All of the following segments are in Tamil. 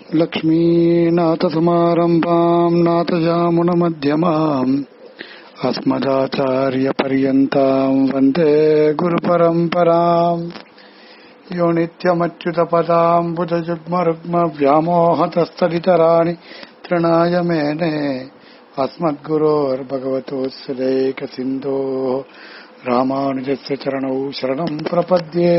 लक्ष्मीनाथसमारम्भाम् नाथयामुनमध्यमाम् अस्मदाचार्यपर्यन्ताम् वन्दे गुरुपरम्पराम् यो नित्यमच्युतपदाम् बुधजुग्मरुग्मव्यामोहतस्तदितराणि तृणाय मेने अस्मद्गुरोर्भगवतोऽस्यदैकसिन्धोः रामानुजस्य चरणौ शरणम् प्रपद्ये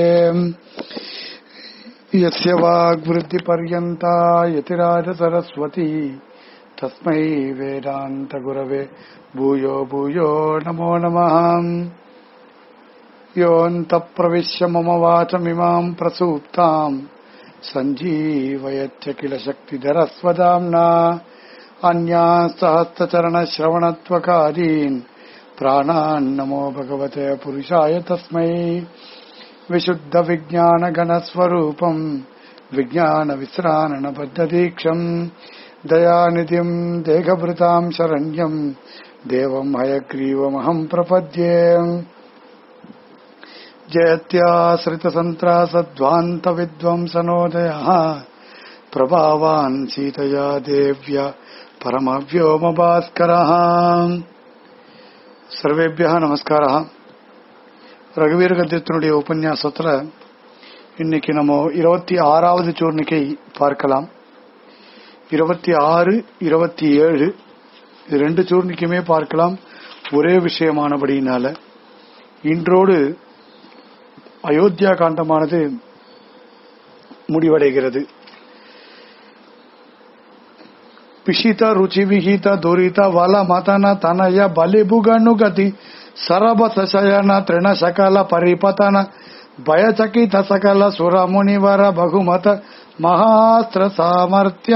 यस्य वाग्वृद्धिपर्यन्ता यतिराजसरस्वती तस्मै वेदान्तगुरवे भूयो भूयो नमो नमः योऽन्तप्रविश्य मम वाचमिमाम् प्रसूप्ताम् सञ्जीवयच्च किल शक्तिधरस्वदाम्ना अन्यास्तहस्तचरणश्रवणत्वकादीन् प्राणान्नमो भगवते पुरुषाय तस्मै विशुद्धविज्ञानगणस्वरूपम् विज्ञानविश्राणबद्धदीक्षम् दयानिधिम् देहभृताम् शरण्यम् देवम् हयग्रीवमहम् प्रपद्ये जयत्याश्रितसन्त्रासध्वान्तविद्वंसनोदयः प्रभावान् सीतया देव्य परमव्योमभास्करः सर्वेभ्यः நமஸ்காரः ரகுவீர கத்தியத்தினுடைய உபன்யாசத்துல இன்னைக்கு நம்ம இருபத்தி ஆறாவது சூர்ணிக்கை பார்க்கலாம் இருபத்தி ஆறு இருபத்தி ஏழு இது ரெண்டு சூர்ணிக்குமே பார்க்கலாம் ஒரே விஷயமானபடியினால இன்றோடு அயோத்தியா காண்டமானது முடிவடைகிறது పిషిత రుచి విహిత దురిత వల మతన తనయ బలిబుగను గతి సరభ సశయన తృణ సకల పరిపతన భయచకిత సకల సురమునివర బహుమత మహాస్త్ర సామర్థ్య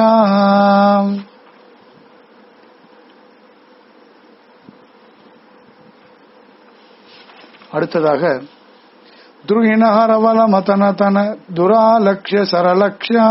அடுத்ததாக துருகிணஹரவல மதன தன துராலக்ஷ சரலக்ஷா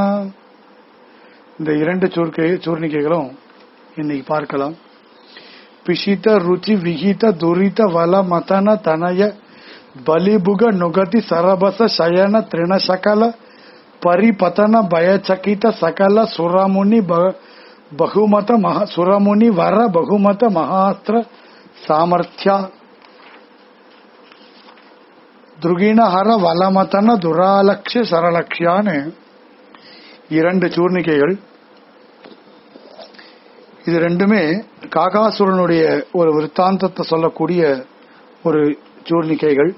இந்த இரண்டு சூர்க்கை சூர்ணிக்கைகளும் இன்னைக்கு பார்க்கலாம் பிஷித ருச்சி விகித துரித வல மதன தனய பலிபுக நுகதி சரபச சயன திரிண சகல பரிபதன பயச்சகித சகல சுரமுனி பகுமத மகா சுரமுனி வர பகுமத மகாஸ்திர சாமர்த்தியா துருகிணஹர வலமதன துராலக்ஷ சரலக்ஷியான்னு இரண்டு சூர்ணிக்கைகள் இது ரெண்டுமே காகாசுரனுடைய ஒரு விற்த்தாந்தத்தை சொல்லக்கூடிய ஒரு சூர்ணிக்கைகள்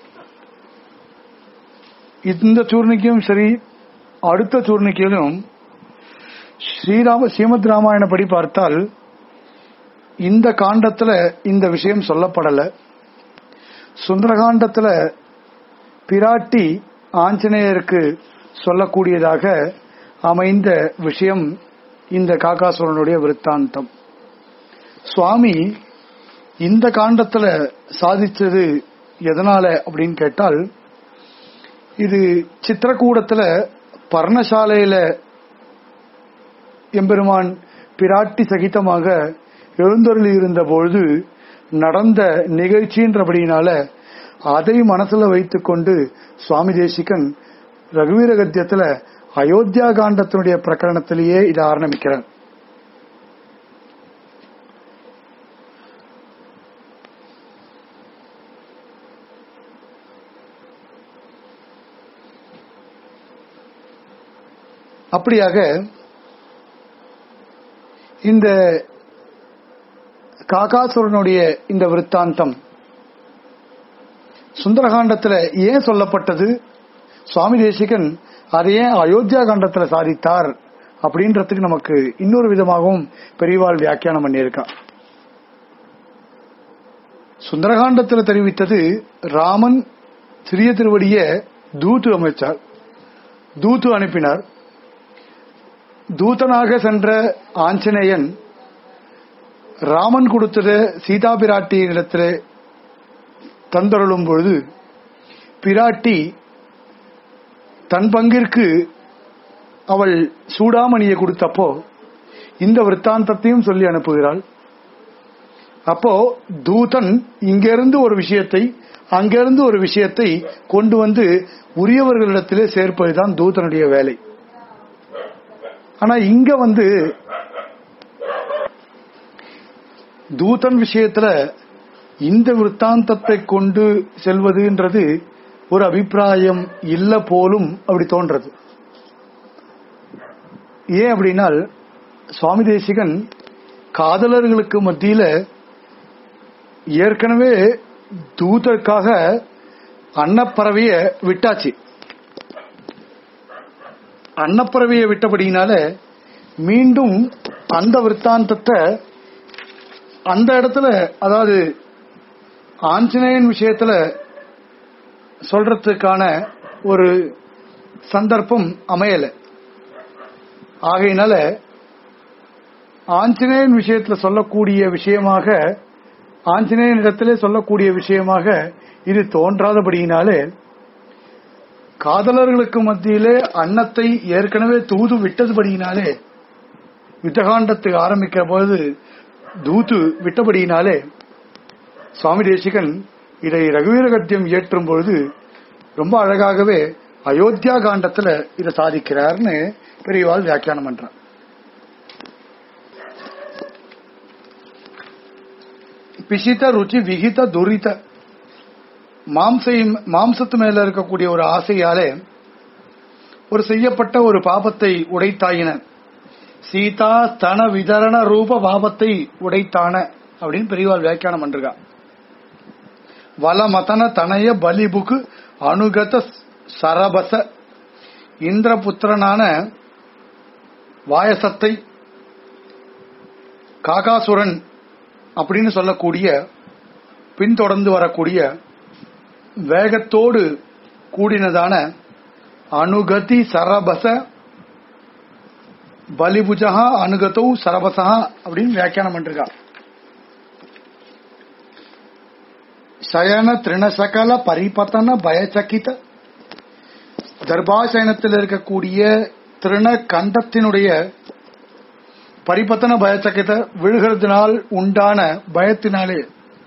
இந்த சூர்ணிக்கையும் சரி அடுத்த சூர்ணிக்கையிலும் ஸ்ரீராம ஸ்ரீமத் ராமாயணப்படி பார்த்தால் இந்த காண்டத்துல இந்த விஷயம் சொல்லப்படல சுந்தரகாண்டத்துல பிராட்டி ஆஞ்சநேயருக்கு சொல்லக்கூடியதாக அமைந்த விஷயம் இந்த காக்காசுரனுடைய விற்த்தாந்தம் சுவாமி இந்த காண்டத்துல சாதிச்சது எதனால அப்படின்னு கேட்டால் இது சித்திரக்கூடத்துல பர்ணசாலையில எம்பெருமான் பிராட்டி சகிதமாக எழுந்தருளி இருந்த பொழுது நடந்த நிகழ்ச்சின்றபடியினால அதை மனசுல வைத்துக்கொண்டு சுவாமி தேசிகன் ரகுவீர கத்தியத்துல அயோத்தியா காண்டத்தினுடைய பிரகரணத்திலேயே இதை ஆரம்பிக்கிறார் அப்படியாக இந்த காகாசுரனுடைய இந்த விற்த்தாந்தம் சுந்தரகாண்டத்தில் ஏன் சொல்லப்பட்டது சுவாமி தேசிகன் அதையே அயோத்தியா காண்டத்துல சாதித்தார் அப்படின்றதுக்கு நமக்கு இன்னொரு விதமாகவும் பெரியவாள் வியாக்கியானம் பண்ணியிருக்கா சுந்தரகாண்டத்துல தெரிவித்தது ராமன் சிறிய திருவடிய தூத்து அமைச்சார் தூத்து அனுப்பினார் தூதனாக சென்ற ஆஞ்சநேயன் ராமன் கொடுத்தத சீதா பிராட்டியிடத்தில் தந்தருளும் பொழுது பிராட்டி தன் பங்கிற்கு அவள் சூடாமணியை கொடுத்தப்போ இந்த விற்த்தாந்தத்தையும் சொல்லி அனுப்புகிறாள் அப்போ தூதன் இங்கிருந்து ஒரு விஷயத்தை அங்கிருந்து ஒரு விஷயத்தை கொண்டு வந்து உரியவர்களிடத்திலே சேர்ப்பதுதான் தூதனுடைய வேலை ஆனா இங்க வந்து தூதன் விஷயத்துல இந்த விற்த்தாந்தத்தை கொண்டு செல்வதுன்றது ஒரு அபிப்பிராயம் இல்ல போலும் அப்படி தோன்றது ஏன் அப்படின்னால் சுவாமி தேசிகன் காதலர்களுக்கு மத்தியில ஏற்கனவே தூதற்காக அன்னப்பறவைய விட்டாச்சு அன்னப்பறவைய விட்டபடியினால மீண்டும் அந்த விற்த்தாந்தத்தை அந்த இடத்துல அதாவது ஆஞ்சநேயன் விஷயத்துல சொல்றதுக்கான ஒரு சந்தர்ப்பம் அமையல ஆகையினால ஆஞ்சநேயன் விஷயத்துல சொல்லக்கூடிய விஷயமாக ஆஞ்சநேயன் இடத்திலே சொல்லக்கூடிய விஷயமாக இது தோன்றாதபடியினாலே காதலர்களுக்கு மத்தியிலே அன்னத்தை ஏற்கனவே தூது விட்டதுபடியினாலே யுத்தகாண்டத்துக்கு ஆரம்பிக்கிற போது தூது விட்டபடியினாலே சுவாமி தேசிகன் இதை ரகுவீர கத்தியம் இயற்றும் பொழுது ரொம்ப அழகாகவே அயோத்தியா காண்டத்துல இதை சாதிக்கிறார்னு பெரியவாள் வியாக்கியானம் பண்றார் பிசித்த ருச்சி விகித துரித மாம்சை மாம்சத்து மேல இருக்கக்கூடிய ஒரு ஆசையாலே ஒரு செய்யப்பட்ட ஒரு பாபத்தை உடைத்தாயின சீதா தன விதரண ரூப பாபத்தை உடைத்தான அப்படின்னு பெரியவாள் வியாக்கியானம் பண்றா வலமதன தனய பலிபுக்கு அனுகத சரபச இந்திரபுத்திரனான வாயசத்தை காகாசுரன் அப்படின்னு சொல்லக்கூடிய பின்தொடர்ந்து வரக்கூடிய வேகத்தோடு கூடினதான அனுகதி சரபச பலிபுஜா அனுகதோ சரபசா அப்படின்னு வியாக்கியானம் பண்ணிருக்கா சயன திருணசகல பரிபத்தன பயச்சக்கித கர்ப்பாசயனத்தில் இருக்கக்கூடிய திருண கண்டத்தினுடைய பரிபத்தன பயச்சக்கித விழுகிறதுனால் உண்டான பயத்தினாலே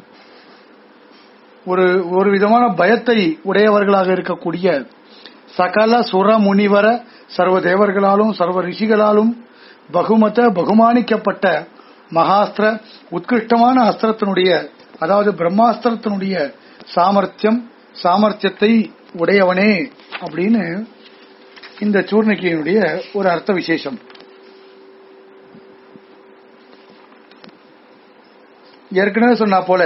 ஒரு ஒரு விதமான பயத்தை உடையவர்களாக இருக்கக்கூடிய சகல சுர முனிவர சர்வ தேவர்களாலும் சர்வ ரிஷிகளாலும் பகுமத பகுமானிக்கப்பட்ட மகாஸ்திர உத்கிருஷ்டமான அஸ்திரத்தினுடைய அதாவது பிரம்மாஸ்திரத்தினுடைய சாமர்த்தியம் சாமர்த்தியத்தை உடையவனே அப்படின்னு இந்த சூர்ணிகையினுடைய ஒரு அர்த்த விசேஷம் ஏற்கனவே சொன்னா போல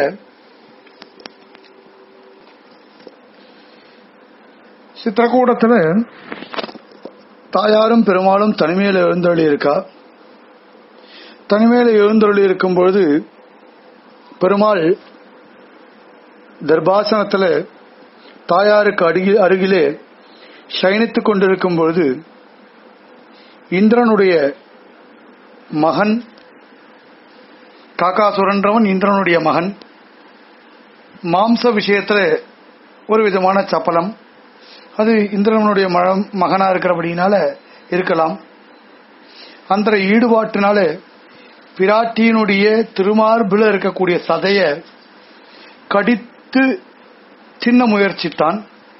சித்திரக்கூடத்துல தாயாரும் பெருமாளும் தனிமையில எழுந்தருளி இருக்கா தனிமையில எழுந்தருளி இருக்கும் பொழுது பெருமாள் தர்பாசனத்துல தாயாருக்கு அருகில் அருகிலே சயனித்துக் கொண்டிருக்கும் பொழுது இந்திரனுடைய மகன் காக்காசுரன்றவன் இந்திரனுடைய மகன் மாம்ச விஷயத்துல ஒரு விதமான சப்பலம் அது இந்திரனுடைய மழம் மகனா இருக்கிறபடினால இருக்கலாம் அந்த ஈடுபாட்டினால பிராட்டியினுடைய திருமார்பில் இருக்கக்கூடிய சதைய கடித்து சின்ன முயற்சித்தான்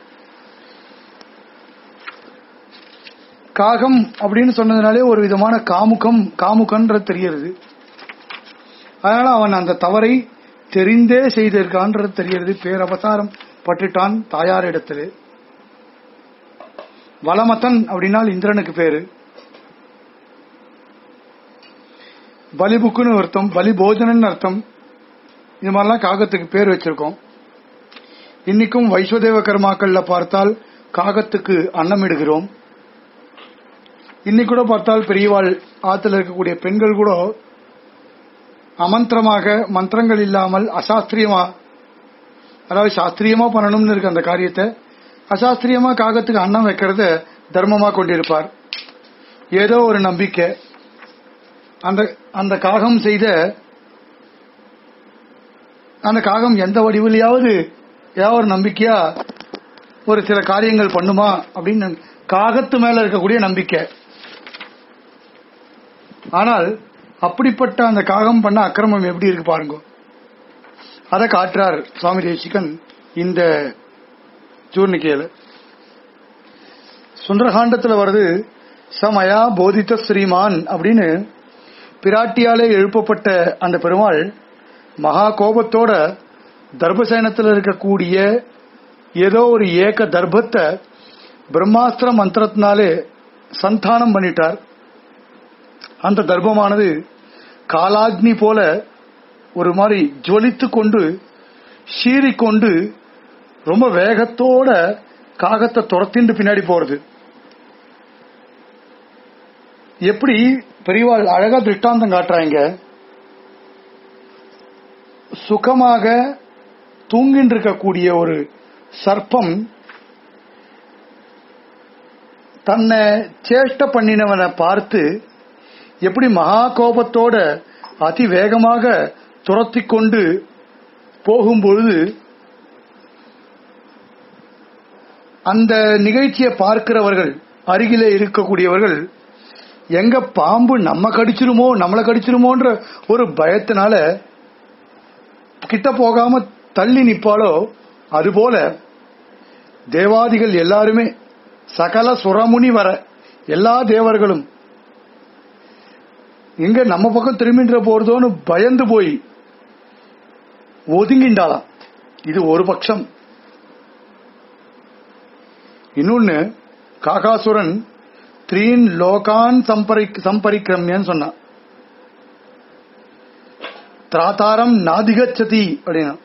காகம் அப்படின்னு சொன்னதுனாலே ஒரு விதமான காமுகம் காமுகன்ற தெரியறது அதனால அவன் அந்த தவறை தெரிந்தே செய்திருக்கான்றது தெரியறது பேரபசாரம் பட்டுட்டான் தாயாரிடத்திலே வலமத்தன் அப்படின்னால் இந்திரனுக்கு பேரு பலிபுக்குன்னு அர்த்தம் பலி போஜனன்னு அர்த்தம் இது மாதிரிலாம் காகத்துக்கு பேர் வச்சிருக்கோம் இன்னைக்கும் வைஸ்வதேவ கர்மாக்கள்ல பார்த்தால் காகத்துக்கு அன்னமிடுகிறோம் இன்னைக்கு கூட பார்த்தால் பெரியவாள் ஆத்துல இருக்கக்கூடிய பெண்கள் கூட அமந்திரமாக மந்திரங்கள் இல்லாமல் அசாஸ்திரியமா அதாவது சாஸ்திரியமா பண்ணணும்னு இருக்கு அந்த காரியத்தை அசாஸ்திரியமா காகத்துக்கு அன்னம் வைக்கிறத தர்மமா கொண்டிருப்பார் ஏதோ ஒரு நம்பிக்கை அந்த அந்த காகம் செய்த அந்த காகம் எந்த வடிவிலையாவது ஏதாவது ஒரு நம்பிக்கையா ஒரு சில காரியங்கள் பண்ணுமா அப்படின்னு காகத்து மேல இருக்கக்கூடிய நம்பிக்கை ஆனால் அப்படிப்பட்ட அந்த காகம் பண்ண அக்கிரமம் எப்படி இருக்கு பாருங்க அதை காட்டுறார் சுவாமி தேசிகன் இந்த சூர்ணிக்கையில சுந்தரகாண்டத்துல வருது சமயா போதித்த ஸ்ரீமான் அப்படின்னு பிராட்டியாலே எழுப்பப்பட்ட அந்த பெருமாள் மகா கோபத்தோட தர்பசேனத்தில் இருக்கக்கூடிய ஏதோ ஒரு ஏக தர்பத்தை பிரம்மாஸ்திர மந்திரத்தினாலே சந்தானம் பண்ணிட்டார் அந்த தர்பமானது காலாக்னி போல ஒரு மாதிரி ஜுவலித்து கொண்டு சீறிக்கொண்டு ரொம்ப வேகத்தோட காகத்தை துரத்திண்டு பின்னாடி போறது எப்படி பெரியவாள் அழகா திருஷ்டாந்தம் காட்டுறாங்க சுகமாக தூங்கிட்டு இருக்கக்கூடிய ஒரு சர்ப்பம் தன்னை சேஷ்ட பண்ணினவனை பார்த்து எப்படி மகா கோபத்தோட அதி வேகமாக துரத்தி கொண்டு போகும்பொழுது அந்த நிகழ்ச்சியை பார்க்கிறவர்கள் அருகிலே இருக்கக்கூடியவர்கள் எங்க பாம்பு நம்ம கடிச்சிருமோ நம்மளை கடிச்சிருமோன்ற ஒரு பயத்தினால கிட்ட போகாம தள்ளி நிப்பாளோ அதுபோல தேவாதிகள் எல்லாருமே சகல சுரமுனி வர எல்லா தேவர்களும் எங்க நம்ம பக்கம் திரும்பின்ற போறதோன்னு பயந்து போய் ஒதுங்கிண்டாளாம் இது ஒரு பட்சம் இன்னொன்னு காகாசுரன் த்ரீன் லோகான் சம்பரி சம்பரிக்கிரமியன்னு சொன்னான் திராதாரம் நாதிகச்சதி அப்படின்னா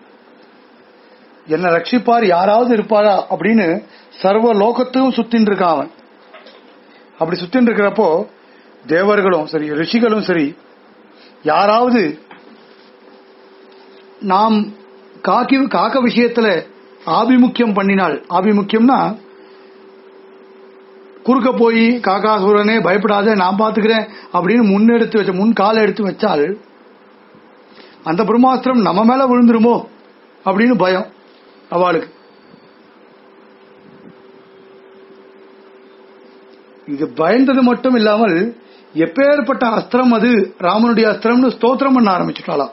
என்ன ரட்சிப்பார் யாராவது இருப்பாரா அப்படின்னு சர்வ லோகத்தையும் சுத்தின்னு இருக்கான் அவன் அப்படி சுத்தின்னு இருக்கிறப்போ தேவர்களும் சரி ரிஷிகளும் சரி யாராவது நாம் காக்கி காக்க விஷயத்துல ஆபிமுக்கியம் பண்ணினால் ஆபிமுக்கியம்னா குறுக்க போய் காக்காசூரனே பயப்படாத நான் பாத்துக்கிறேன் அப்படின்னு முன்னெடுத்து வச்ச முன் காலை எடுத்து வச்சால் அந்த பிரம்மாஸ்திரம் நம்ம மேல விழுந்துருமோ அப்படின்னு பயம் அவளுக்கு இது பயந்தது மட்டும் இல்லாமல் எப்பேற்பட்ட அஸ்திரம் அது ராமனுடைய அஸ்திரம்னு ஸ்தோத்திரம் பண்ண ஆரம்பிச்சுட்டாளாம்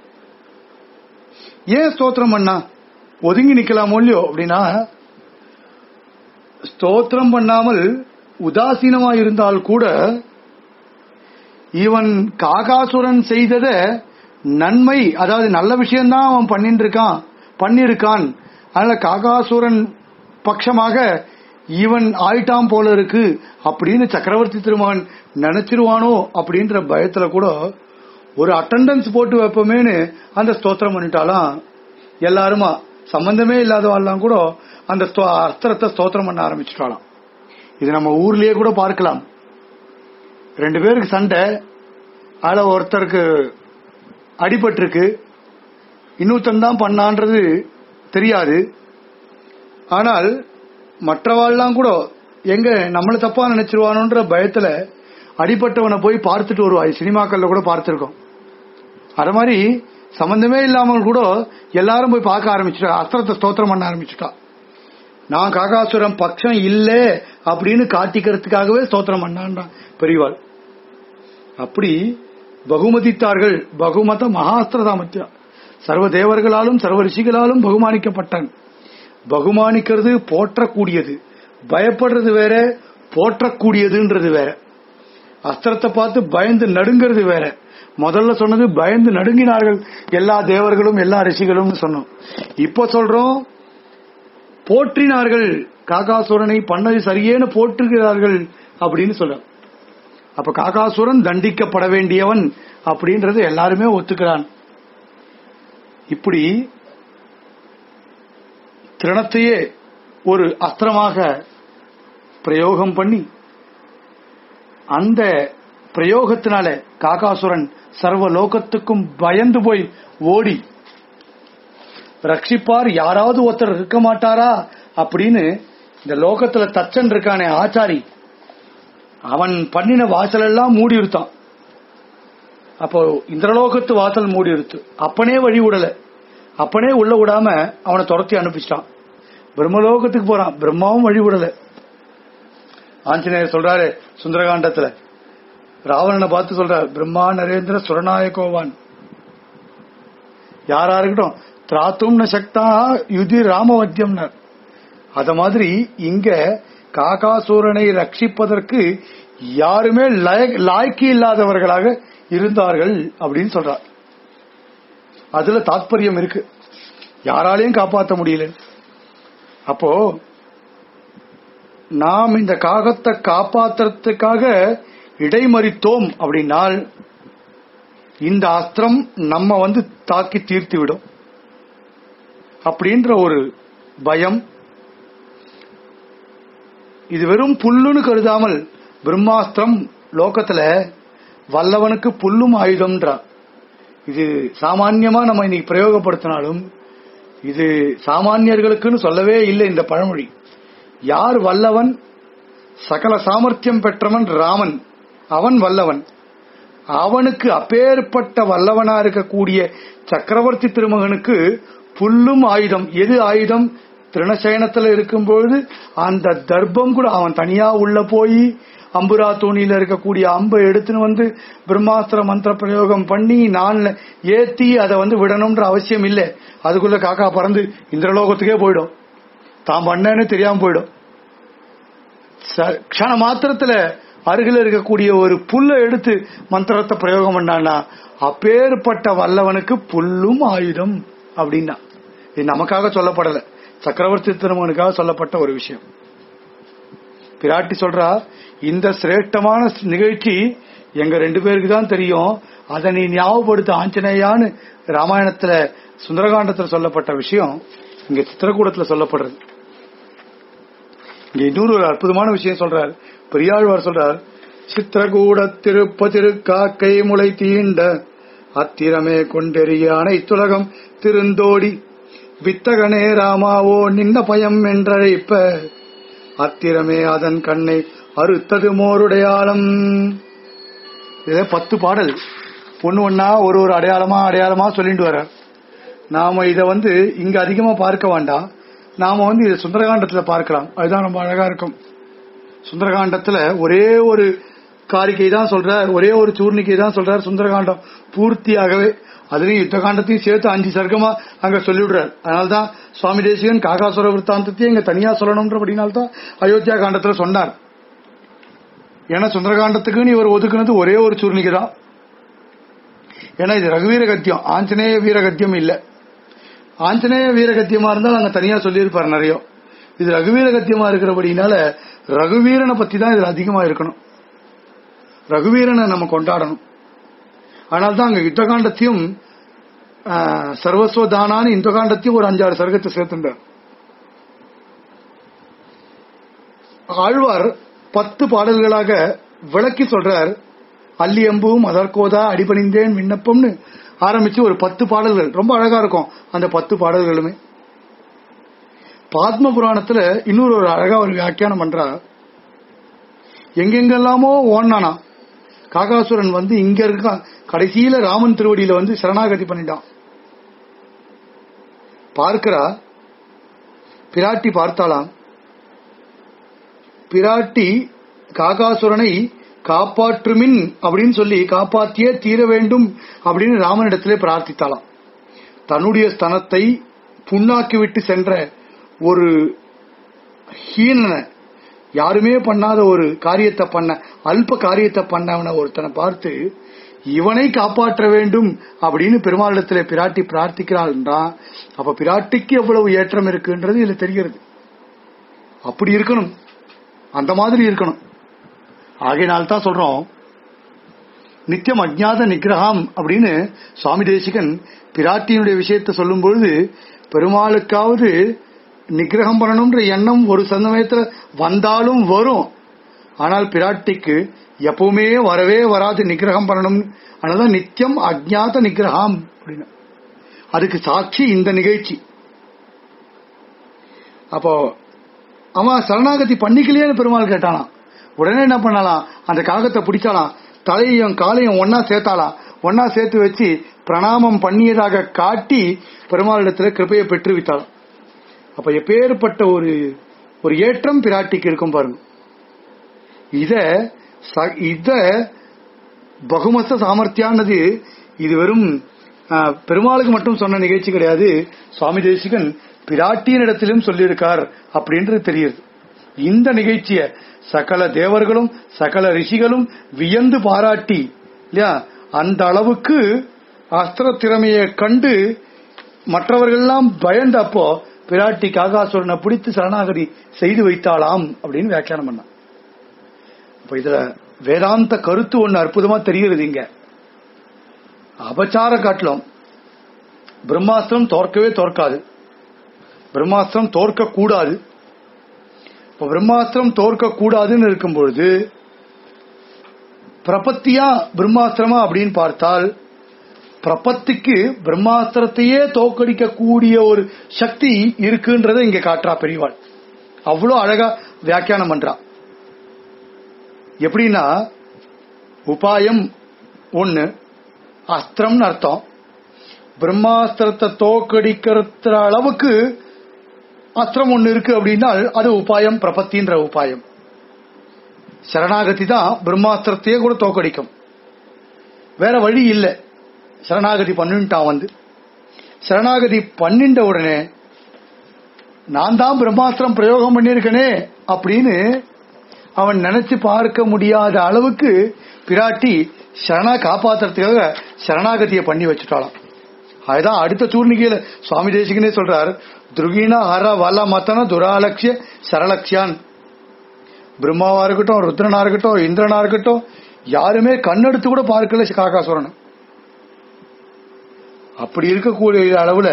ஏன் ஸ்தோத்திரம் பண்ணா ஒதுங்கி நிக்கலாமோ இல்லையோ அப்படின்னா ஸ்தோத்திரம் பண்ணாமல் உதாசீனமா இருந்தால் கூட இவன் காகாசுரன் செய்தத நன்மை அதாவது நல்ல விஷயம்தான் அவன் பண்ணிட்டு இருக்கான் பண்ணிருக்கான் அதனால காகாசுரன் பட்சமாக இவன் ஆயிட்டாம் போல இருக்கு அப்படின்னு சக்கரவர்த்தி திருமகன் நினைச்சிருவானோ அப்படின்ற பயத்துல கூட ஒரு அட்டண்டன்ஸ் போட்டு வைப்போமேனு அந்த ஸ்தோத்திரம் பண்ணிட்டாலாம் எல்லாருமா சம்பந்தமே இல்லாதவாள்லாம் கூட அந்த ஸ்தோ- அஸ்திரத்தை ஸ்தோத்திரம் பண்ண ஆரம்பிச்சுட்டாலாம் இது நம்ம ஊர்லயே கூட பார்க்கலாம் ரெண்டு பேருக்கு சண்டை அதுல ஒருத்தருக்கு அடிபட்டிருக்கு இன்னொருத்தன் தான் பண்ணான்றது தெரியாது ஆனால் மற்றவாள்லாம் கூட எங்க நம்மள தப்பா நினைச்சிருவானோன்ற பயத்துல அடிபட்டவனை போய் பார்த்துட்டு வருவாய் சினிமாக்கள்ல கூட பார்த்திருக்கோம் அது மாதிரி சம்பந்தமே இல்லாமல் கூட எல்லாரும் போய் பார்க்க ஆரம்பிச்சுட்டா அஸ்திரத்தை ஸ்தோத்திரம் பண்ண ஆரம்பிச்சுட்டா நான் காகாசுரம் பட்சம் இல்ல அப்படின்னு காட்டிக்கிறதுக்காகவே ஸ்தோத்திரம் பண்ணான்றான் பெரியவாள் அப்படி பகுமதித்தார்கள் பகுமத மகாஸ்திரதாமத்தியா சர்வ தேவர்களாலும் சர்வ ரிஷிகளாலும் பகுமானிக்கப்பட்டான் பகுமானிக்கிறது போற்றக்கூடியது பயப்படுறது வேற போற்றக்கூடியதுன்றது வேற அஸ்திரத்தை பார்த்து பயந்து நடுங்கிறது வேற முதல்ல சொன்னது பயந்து நடுங்கினார்கள் எல்லா தேவர்களும் எல்லா ரிஷிகளும் சொன்னோம் இப்ப சொல்றோம் போற்றினார்கள் காகாசுரனை பண்ணது சரியேன்னு போற்றுகிறார்கள் அப்படின்னு சொல்ற அப்ப காகாசுரன் தண்டிக்கப்பட வேண்டியவன் அப்படின்றது எல்லாருமே ஒத்துக்கிறான் இப்படி திரணத்தையே ஒரு அஸ்திரமாக பிரயோகம் பண்ணி அந்த பிரயோகத்தினால காகாசுரன் சர்வ லோகத்துக்கும் பயந்து போய் ஓடி ரட்சிப்பார் யாராவது ஒருத்தர் இருக்க மாட்டாரா அப்படின்னு இந்த லோகத்துல தச்சன் இருக்கானே ஆச்சாரி அவன் பண்ணின வாசல் எல்லாம் மூடி இருத்தான் அப்போ இந்திரலோகத்து வாசல் மூடி இருத்து அப்பனே வழி விடல அப்பனே உள்ள விடாம அவனை துரத்தி அனுப்பிச்சிட்டான் பிரம்மலோகத்துக்கு போறான் பிரம்மாவும் வழி விடல ஆஞ்சநேயர் சொல்றாரு சுந்தரகாண்டத்துல ராவணனை பார்த்து சொல்றார் பிரம்மா நரேந்திர சுரநாயகோவான் யாரா இருக்கட்டும் திராத்தும் ந சக்தா யுதி ராமவத்தியம்னர் அத மாதிரி இங்க காகாசூரனை ரட்சிப்பதற்கு யாருமே லாயக்- லாய்க்கு இல்லாதவர்களாக இருந்தார்கள் அப்படின்னு சொல்றார் அதுல தாத்பரியம் இருக்கு யாராலையும் காப்பாற்ற முடியல அப்போ நாம் இந்த காகத்தை காப்பாத்துறதுக்காக இடைமறித்தோம் அப்படின்னால் இந்த அஸ்திரம் நம்ம வந்து தாக்கி தீர்த்து விடும் அப்படின்ற ஒரு பயம் இது வெறும் புல்லுன்னு கருதாமல் பிரம்மாஸ்திரம் லோகத்துல வல்லவனுக்கு புல்லும் ஆயுதம்ன்றா இது சாமான்யமா நம்ம இன்னைக்கு பிரயோகப்படுத்தினாலும் இது சாமானியர்களுக்குன்னு சொல்லவே இல்லை இந்த பழமொழி யார் வல்லவன் சகல சாமர்த்தியம் பெற்றவன் ராமன் அவன் வல்லவன் அவனுக்கு அப்பேற்பட்ட வல்லவனா இருக்கக்கூடிய சக்கரவர்த்தி திருமகனுக்கு புல்லும் ஆயுதம் எது ஆயுதம் திருணசயனத்துல இருக்கும்பொழுது அந்த தர்ப்பம் கூட அவன் தனியா உள்ள போய் அம்புரா தோணியில இருக்கக்கூடிய அம்பை எடுத்துன்னு வந்து பிரம்மாஸ்திர மந்திர பிரயோகம் பண்ணி நான் ஏத்தி அதை வந்து விடணும்ன்ற அவசியம் இல்லை அதுக்குள்ள காக்கா பறந்து இந்திரலோகத்துக்கே போயிடும் தான் பண்ணேன்னு தெரியாம போயிடும் ச- க்ஷண மாத்திரத்துல அருகில் இருக்கக்கூடிய ஒரு புல்லை எடுத்து மந்திரத்தை பிரயோகம் பண்ணான்னா அப்பேற்பட்ட வல்லவனுக்கு புல்லும் ஆயுதம் அப்படின்னா இது நமக்காக சொல்லப்படல சக்கரவர்த்தி திருமகனுக்காக சொல்லப்பட்ட ஒரு விஷயம் பிராட்டி சொல்றா இந்த சிரேஷ்டமான நிகழ்ச்சி எங்க ரெண்டு பேருக்கு தான் தெரியும் அதை நீ ஞாபகப்படுத்த ஆஞ்சநேயான்னு ராமாயணத்துல சுந்தரகாண்டத்துல சொல்லப்பட்ட விஷயம் இங்க சித்திரக்கூடத்துல சொல்லப்படுறது இங்க இன்னொரு ஒரு அற்புதமான விஷயம் சொல்றார் பெரியாழ்வார் சொல்றார் சித்திரகூட திருப்ப திருக்காக்கை முளை தீண்ட அத்திரமே கொண்டெறிய அனைத்துலகம் திருந்தோடி வித்தகனே ராமாவோ நின்ன பயம் என்றழைப்ப அத்திரமே அதன் கண்ணை அறுத்தது மோருடையாளம் இதே பத்து பாடல் ஒண்ணு ஒன்னா ஒரு ஒரு அடையாளமா அடையாளமா சொல்லிட்டு வர்றார் நாம இத வந்து இங்க அதிகமா பார்க்க வேண்டாம் நாம வந்து இதை சுந்தரகாண்டத்துல பார்க்கலாம் அதுதான் ரொம்ப அழகா இருக்கும் சுந்தரகாண்டத்துல ஒரே ஒரு காரிக்கை தான் சொல்றார் ஒரே ஒரு சூர்ணிக்கை தான் சொல்றார் சுந்தரகாண்டம் பூர்த்தியாகவே அதுலயும் யுத்த காண்டத்தையும் சேர்த்து அஞ்சு சர்க்கமா அங்க சொல்லிவிடுறார் அதனால்தான் சுவாமி தேசிகன் காகாசுர விற்த்தாந்தத்தையும் இங்க தனியா சொல்லணும்ன்றபடினால்தான் அயோத்தியா காண்டத்துல சொன்னார் ஏன்னா சுந்தரகாண்டத்துக்குன்னு இவர் ஒதுக்குனது ஒரே ஒரு சூர்ணிகை தான் ஏன்னா இது ரகுவீர கத்தியம் ஆஞ்சநேய வீர கத்தியம் இல்ல ஆஞ்சநேய வீர கத்தியமா இருந்தால் அங்க தனியா சொல்லியிருப்பார் நிறைய இது ரகுவீர கத்தியமா இருக்கிறபடினால ரகுவீரனை பத்தி தான் இதுல அதிகமா இருக்கணும் ரகுவீரனை நம்ம கொண்டாடணும் ஆனால் தான் அங்க யுத்த காண்டத்தையும் ஆஹ், சர்வஸ்வதானான்னு இந்த காண்டத்தையும் ஒரு அஞ்சாறு சர்க்கத்தை சேர்த்துட்டார் ஆழ்வார் பத்து பாடல்களாக விளக்கி சொல்றார் அல்லியம்பும் அதற்கோதா அடிபணிந்தேன் விண்ணப்பம்னு ஆரம்பிச்சு ஒரு பத்து பாடல்கள் ரொம்ப அழகா இருக்கும் அந்த பத்து பாடல்களுமே பாத்ம புராணத்துல இன்னொரு ஒரு அழகா ஒரு வியாக்கியானம் பண்றா எங்கெங்கெல்லாமோ ஓடினானா காகாசுரன் வந்து இங்க இருக்க கடைசியில ராமன் திருவடியில வந்து சரணாகதி பண்ணிட்டான் பார்க்கிறா பிராட்டி பார்த்தாளாம் பிராட்டி காகாசுரனை காப்பாற்றுமின் அப்படின்னு சொல்லி காப்பாற்றியே தீர வேண்டும் அப்படின்னு ராமனிடத்திலே பிரார்த்தித்தாளாம் தன்னுடைய ஸ்தனத்தை புண்ணாக்கி விட்டு சென்ற ஒரு ஹீனனை யாருமே பண்ணாத ஒரு காரியத்தை பண்ண அல்ப காரியத்தை பண்ணவன ஒருத்தனை பார்த்து இவனை காப்பாற்ற வேண்டும் அப்படின்னு பெருமாளிடத்திலே பிராட்டி பிரார்த்திக்கிறாள் என்றான் அப்ப பிராட்டிக்கு எவ்வளவு ஏற்றம் இருக்குன்றது இதுல தெரிகிறது அப்படி இருக்கணும் அந்த மாதிரி இருக்கணும் ஆகையினால் தான் சொல்றோம் நித்தியம் அஜ்ஞாத நிகிரகம் அப்படின்னு சுவாமி தேசிகன் பிராட்டியினுடைய விஷயத்தை சொல்லும் பொழுது பெருமாளுக்காவது நிகிரகம் பண்ணணும்ன்ற எண்ணம் ஒரு சமயத்துல வந்தாலும் வரும் ஆனால் பிராட்டிக்கு எப்பவுமே வரவே வராது நிகிரகம் பண்ணணும் அதனால நித்தியம் அஜ்ஞாத நிகிரகம் அப்படின்னு அதுக்கு சாட்சி இந்த நிகழ்ச்சி அப்போ அவன் சரணாகதி பண்ணிக்கலையேன்னு பெருமாள் கேட்டானாம் உடனே என்ன பண்ணலாம் அந்த காகத்தை பிடிச்சாலாம் தலையையும் காலையும் ஒன்னா சேர்த்தாலாம் ஒன்னா சேர்த்து வச்சு பிரணாமம் பண்ணியதாக காட்டி பெருமாளிடத்துல கிருபையை பெற்றுவித்தாளாம் அப்ப எப்பேற்பட்ட ஒரு ஒரு ஏற்றம் பிராட்டிக்கு இருக்கும் பாருங்க இத ச- இத பகுமஸ்த சாமர்த்தியானது இது வெறும் ஆ, பெருமாளுக்கு மட்டும் சொன்ன நிகழ்ச்சி கிடையாது சுவாமி தேசிகன் பிராட்டியின் இடத்திலும் சொல்லியிருக்கார் அப்படின்றது தெரியுது இந்த நிகழ்ச்சிய சகல தேவர்களும் சகல ரிஷிகளும் வியந்து பாராட்டி இல்லையா அந்த அளவுக்கு அஸ்திர திறமையை கண்டு மற்றவர்கள்லாம் பயந்தப்போ பிராட்டி காகாசுரனை பிடித்து சரணாகதி செய்து வைத்தாளாம் அப்படின்னு வியாக்கியானம் பண்ணான் அப்ப இதுல வேதாந்த கருத்து ஒண்ணு அற்புதமா தெரிகிறது இங்க அபச்சார காட்டிலும் பிரம்மாஸ்திரம் தோற்கவே தோற்காது பிரம்மாஸ்திரம் தோற்க கூடாது இப்ப பிரம்மாஸ்திரம் தோற்க கூடாதுன்னு இருக்கும் பொழுது பிரபத்தியா பிரம்மாஸ்திரமா அப்படின்னு பார்த்தால் பிரபத்திக்கு பிரம்மாஸ்திரத்தையே தோக்கடிக்க கூடிய ஒரு சக்தி இருக்குன்றதை இங்க காட்டுறா பெரியவாள் அவ்வளவு அழகா வியாக்கியானம் பண்றா எப்படின்னா உபாயம் ஒண்ணு அஸ்திரம்னு அர்த்தம் பிரம்மாஸ்திரத்தை தோக்கடிக்கிற அளவுக்கு அஸ்திரம் ஒண்ணு இருக்கு அப்படின்னா அது உபாயம் பிரபத்தின்ற உபாயம் சரணாகதி தான் பிரம்மாஸ்திரத்தையே கூட தோக்கடிக்கும் வேற வழி இல்லை சரணாகதி பண்ணிட்டான் வந்து சரணாகதி பண்ணிட்ட உடனே நான் தான் பிரம்மாஸ்திரம் பிரயோகம் பண்ணியிருக்கனே அப்படின்னு அவன் நினைச்சு பார்க்க முடியாத அளவுக்கு பிராட்டி சரணா காப்பாத்துறதுக்காக சரணாகதியை பண்ணி வச்சுட்டாளாம் அதுதான் அடுத்த சூர்ணிகையில சுவாமி தேசிகனே சொல்றார் துருகீனா ஹர வல மத்தன துராலட்சிய சரலட்சியான் பிரம்மாவா இருக்கட்டும் ருத்ரனா இருக்கட்டும் இந்திரனா இருக்கட்டும் யாருமே கண்ணெடுத்து கூட பார்க்கல காக்காசுரன் அப்படி இருக்கக்கூடிய அளவுல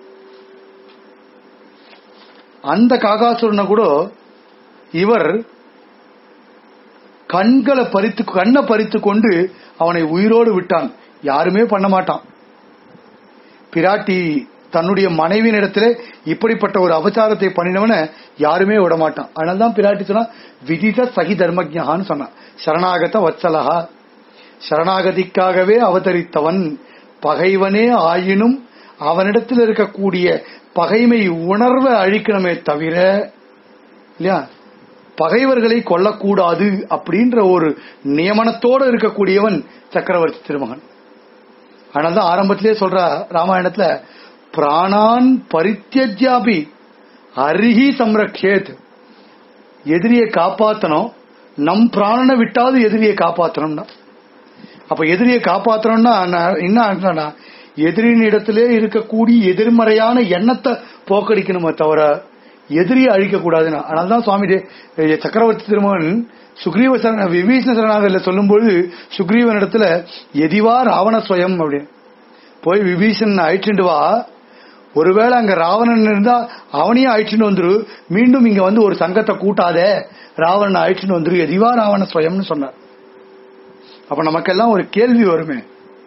அந்த காகாசுரனை கூட இவர் கண்களை பறித்து கண்ணை பறித்து கொண்டு அவனை உயிரோடு விட்டான் யாருமே பண்ண மாட்டான் பிராட்டி தன்னுடைய மனைவியின் இடத்துல இப்படிப்பட்ட ஒரு அபச்சாரத்தை பண்ணினவன யாருமே விட மாட்டான் அதனால்தான் பிராட்டி சொன்னா விதித சகி தர்மஜான்னு சொன்னான் சரணாகத வத்சலஹா சரணாகதிக்காகவே அவதரித்தவன் பகைவனே ஆயினும் அவனிடத்தில் இருக்கக்கூடிய பகைமை உணர்வை அழிக்கணுமே தவிர இல்லையா பகைவர்களை கொல்லக்கூடாது அப்படின்ற ஒரு நியமனத்தோடு இருக்கக்கூடியவன் சக்கரவர்த்தி திருமகன் அதனால்தான் ஆரம்பத்திலே சொல்ற ராமாயணத்துல பிராணான் பரித்தியஜாபி அருகி சம்ரக்ஷேத் எதிரியை காப்பாத்தணும் நம் பிராணனை விட்டாவது எதிரியை காப்பாத்தணும்னா அப்ப எதிரியை காப்பாத்தணும்னா நான் என்ன ஆகுனா எதிரின் இடத்திலே இருக்கக்கூடிய எதிர்மறையான எண்ணத்தை போக்கடிக்கணுமே தவிர எதிரியை அழிக்க கூடாதுன்னா அதனால்தான் சுவாமி தே- சக்கரவர்த்தி திருமகன் சுக்ரீவ சரண விபீஷண சரணாகல சொல்லும்போது சுக்ரீவன் இடத்துல எதிவா ராவண ஸ்வயம் அப்படின்னு போய் விபீஷன் அழிச்சுட்டு வா ஒருவேளை அங்க ராவணன் இருந்தா அவனையும் அழிச்சுட்டு வந்துரு மீண்டும் இங்க வந்து ஒரு சங்கத்தை கூட்டாதே ராவணன் அழிச்சுட்டு வந்துரு எதிவா ராவண ஸ்வயம்னு சொன்னார் அப்ப நமக்கெல்லாம் ஒரு கேள்வி வருமே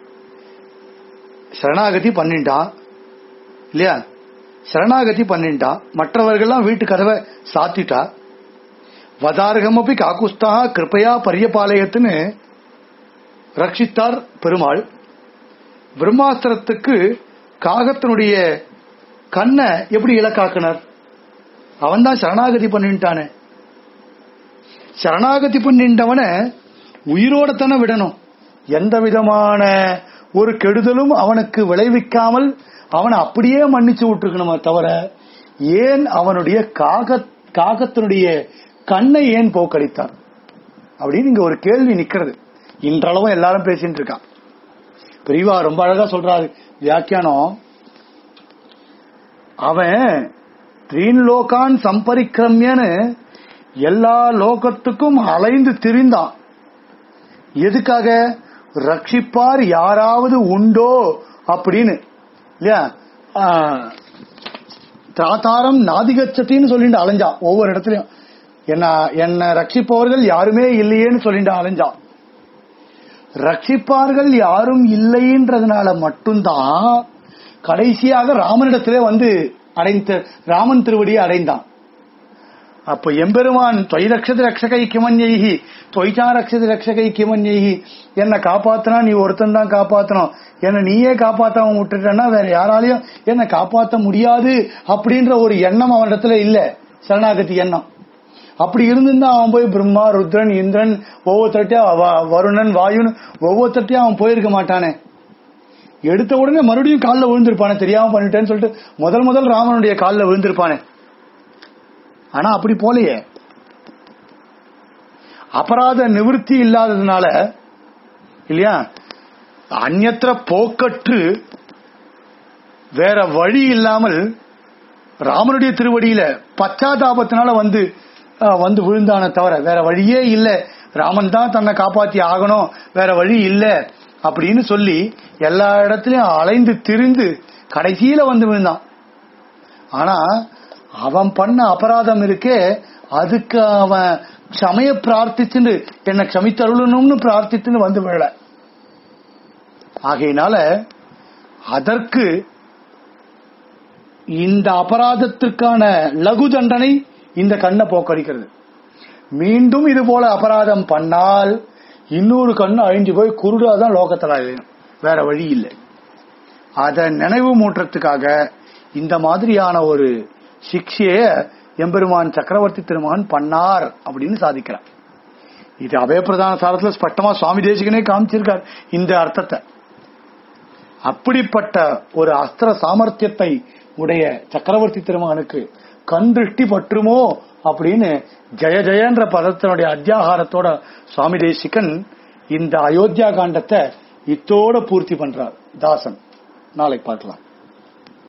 சரணாகதி பண்ணிட்டான் இல்லையா சரணாகதி பண்ணிட்டா மற்றவர்கள்லாம் வீட்டு கதவை சாத்திட்டா வதார்கமப்பி காக்குஸ்தா கிருப்பையா பரியபாலயத்துன்னு ரட்சித்தார் பெருமாள் பிரம்மாஸ்திரத்துக்கு காகத்தினுடைய கண்ணை எப்படி இலக்காக்குனர் அவன் தான் சரணாகதி பண்ணிட்டானே சரணாகதி பண்ணிட்டவனை உயிரோட தானே விடணும் எந்த விதமான ஒரு கெடுதலும் அவனுக்கு விளைவிக்காமல் அவனை அப்படியே மன்னிச்சு விட்டுருக்கணுமே தவிர ஏன் அவனுடைய காக காகத்தினுடைய கண்ணை ஏன் போக்கடித்தார் அப்படின்னு இங்க ஒரு கேள்வி நிக்கிறது இன்றளவும் எல்லாரும் பேசிட்டு இருக்கான் பெரியவா ரொம்ப அழகா சொல்றாரு வியாக்கியானம் அவன் த்ரீன் லோகான் சம்பரிக்கிரமியன்னு எல்லா லோகத்துக்கும் அலைந்து திரிந்தான் எதுக்காக ரட்சிப்பார் யாராவது உண்டோ அப்படின்னு இல்லையா ஆ, திராதாரம் நாதிகச்சத்தின்னு சொல்லிட்டு அலைஞ்சான் ஒவ்வொரு இடத்துலயும் என்ன என்ன ரட்சிப்பவர்கள் யாருமே இல்லையேன்னு சொல்லிட்டு அலைஞ்சான் ரட்சிப்பார்கள் யாரும் இல்லைன்றதுனால மட்டும்தான் கடைசியாக ராமனிடத்திலே வந்து அடைந்த ராமன் திருவடியை அடைந்தான் அப்ப எம்பெருமான் தொய் ரக்ஷதி ரக்ஷகை கிமன்யைஹி தொய்ச்சா ரக்ஷதி ரக்ஷகை கிமன்யைஹி என்ன காப்பாத்தினா நீ ஒருத்தன் தான் காப்பாத்தணும் என்ன நீயே காப்பாத்தாம விட்டுட்டேன்னா வேற யாராலையும் என்ன காப்பாத்த முடியாது அப்படின்ற ஒரு எண்ணம் அவனிடத்துல இல்ல சரணாகதி எண்ணம் அப்படி இருந்திருந்தா அவன் போய் பிரம்மா ருத்ரன் இந்திரன் ஒவ்வொருத்தட்டையும் வ- வருணன் வாயுன்னு ஒவ்வொருத்தட்டையும் அவன் போயிருக்க மாட்டானே எடுத்த உடனே மறுபடியும் காலில் விழுந்திருப்பானே தெரியாம பண்ணிட்டேன்னு சொல்லிட்டு முதல் முதல் ராமனுடைய காலில் விழுந்திருப்பானே ஆனா அப்படி போலையே அபராத நிவிருத்தி இல்லாததுனால இல்லையா அந்நத்திர போக்கற்று வேற வழி இல்லாமல் ராமனுடைய திருவடியில பச்சாதாபத்தினால வந்து அஹ், வந்து விழுந்தான தவிர வேற வழியே இல்ல ராமன் தான் தன்னை காப்பாத்தி ஆகணும் வேற வழி இல்ல அப்படின்னு சொல்லி எல்லா இடத்துலயும் அலைந்து திரிந்து கடைசியில வந்து விழுந்தான் ஆனா அவன் பண்ண அபராதம் இருக்கே அதுக்கு அவன் க்ஷமைய பிரார்த்திச்சுன்னு என்னை க்ஷமித்தருளணும்னு பிரார்த்திச்சுன்னு வந்து விழல ஆகையினால அதற்கு இந்த அபராதத்திற்கான லகு தண்டனை இந்த கண்ணை போக்கடிக்கிறது மீண்டும் இது போல அபராதம் பண்ணால் இன்னொரு கண்ணு அழிஞ்சு போய் குருடாதான் லோகத்துல அழியணும் வேற வழி இல்லை அத நினைவு மூட்டுறதுக்காக இந்த மாதிரியான ஒரு சிக்ஷைய எம்பெருமான் சக்கரவர்த்தி திருமகன் பண்ணார் அப்படின்னு சாதிக்கிறார் இது அபயப்பிரதான சாரத்துல ஸ்பஷ்டமா சுவாமி தேசிகனே காமிச்சிருக்கார் இந்த அர்த்தத்தை அப்படிப்பட்ட ஒரு அஸ்திர சாமர்த்தியத்தை உடைய சக்கரவர்த்தி திருமகனுக்கு கண் திருஷ்டி பற்றுமோ அப்படின்னு ஜெய ஜெயன்ற பதத்தினுடைய அத்தியாகாரத்தோட சுவாமி தேசிகன் இந்த அயோத்தியா காண்டத்தை இத்தோட பூர்த்தி பண்றார் தாசன் நாளைக்கு பார்க்கலாம்